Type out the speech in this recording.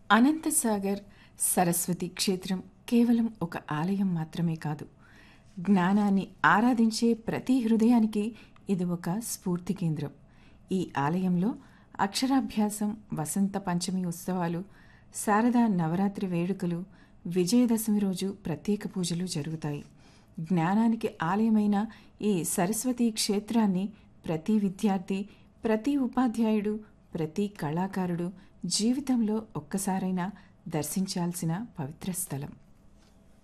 అనంతసాగర్ సరస్వతి క్షేత్రం కేవలం ఒక ఆలయం మాత్రమే కాదు జ్ఞానాన్ని ఆరాధించే ప్రతి హృదయానికి ఇది ఒక స్ఫూర్తి కేంద్రం ఈ ఆలయంలో అక్షరాభ్యాసం వసంత పంచమి ఉత్సవాలు శారదా నవరాత్రి వేడుకలు విజయదశమి రోజు ప్రత్యేక పూజలు జరుగుతాయి జ్ఞానానికి ఆలయమైన ఈ సరస్వతి క్షేత్రాన్ని ప్రతి విద్యార్థి ప్రతి ఉపాధ్యాయుడు ప్రతి కళాకారుడు జీవితంలో ఒక్కసారైనా దర్శించాల్సిన పవిత్ర స్థలం